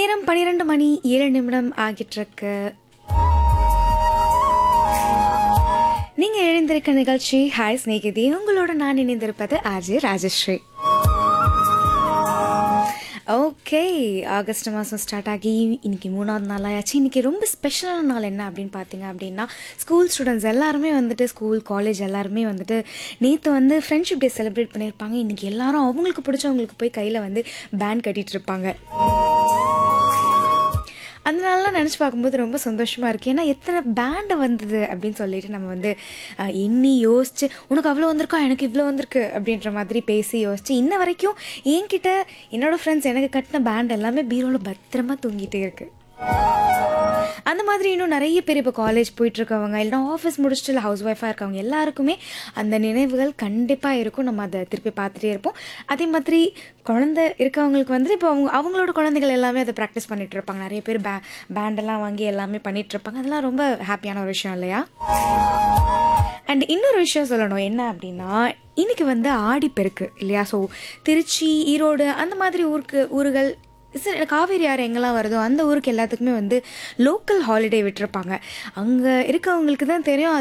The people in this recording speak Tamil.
நேரம் பன்னிரெண்டு மணி ஏழு நிமிடம் ஆகிட்டிருக்கு நீங்க எழுந்திருக்க நிகழ்ச்சி ஹாய் ஸ்நேகிதி உங்களோட நான் இணைந்திருப்பது ஆர்ஜே ராஜஸ்ரீ ஓகே ஆகஸ்ட் மாதம் ஸ்டார்ட் ஆகி இன்னைக்கு மூணாவது நாள் ஆயாச்சு இன்னைக்கு ரொம்ப ஸ்பெஷலான நாள் என்ன அப்படின்னு பார்த்தீங்க அப்படின்னா ஸ்கூல் ஸ்டூடெண்ட்ஸ் எல்லாருமே வந்துட்டு ஸ்கூல் காலேஜ் எல்லாருமே வந்துட்டு நேற்று வந்து ஃப்ரெண்ட்ஷிப் டே செலிப்ரேட் பண்ணியிருப்பாங்க இன்னைக்கு எல்லாரும் அவங்களுக்கு பிடிச்சவங்களுக்கு போய் கையில் வந்து பேண்ட் கட்டிட்டு இருப்பாங்க அதனாலலாம் நினச்சி பார்க்கும்போது ரொம்ப சந்தோஷமாக இருக்குது ஏன்னா எத்தனை பேண்டு வந்தது அப்படின்னு சொல்லிட்டு நம்ம வந்து அஹ், எண்ணி யோசிச்சு உனக்கு அவ்வளோ வந்திருக்கா எனக்கு இவ்வளோ வந்திருக்கு அப்படின்ற மாதிரி பேசி யோசிச்சு இன்ன வரைக்கும் என்கிட்ட என்னோட ஃப்ரெண்ட்ஸ் எனக்கு கட்டின பேண்ட் எல்லாமே பீரோவில் பத்திரமா தூங்கிட்டே இருக்கு அந்த மாதிரி இன்னும் நிறைய பேர் இப்போ காலேஜ் போயிட்டுருக்கவங்க இல்லைனா ஆஃபீஸ் முடிச்சுட்டு இல்லை ஹவுஸ் ஒய்ஃபாக இருக்கவங்க எல்லாருக்குமே அந்த நினைவுகள் கண்டிப்பாக இருக்கும் நம்ம அதை திருப்பி பார்த்துட்டே இருப்போம் அதே மாதிரி குழந்தை இருக்கவங்களுக்கு வந்து இப்போ அவங்க அவங்களோட குழந்தைகள் எல்லாமே அதை ப்ராக்டிஸ் பண்ணிட்டு இருப்பாங்க நிறைய பேர் பே பேண்டெல்லாம் வாங்கி எல்லாமே பண்ணிட்டு இருப்பாங்க அதெல்லாம் ரொம்ப ஹாப்பியான ஒரு விஷயம் இல்லையா அண்ட் இன்னொரு விஷயம் சொல்லணும் என்ன அப்படின்னா இன்னைக்கு வந்து ஆடிப்பெருக்கு இல்லையா ஸோ திருச்சி ஈரோடு அந்த மாதிரி ஊருக்கு ஊர்கள் சரி, காவேரி ஆறு எங்கெல்லாம் வருதோ அந்த ஊருக்கு எல்லாத்துக்குமே வந்து லோக்கல் ஹாலிடே விட்டிருப்பாங்க அங்கே இருக்கவங்களுக்கு தான் தெரியும்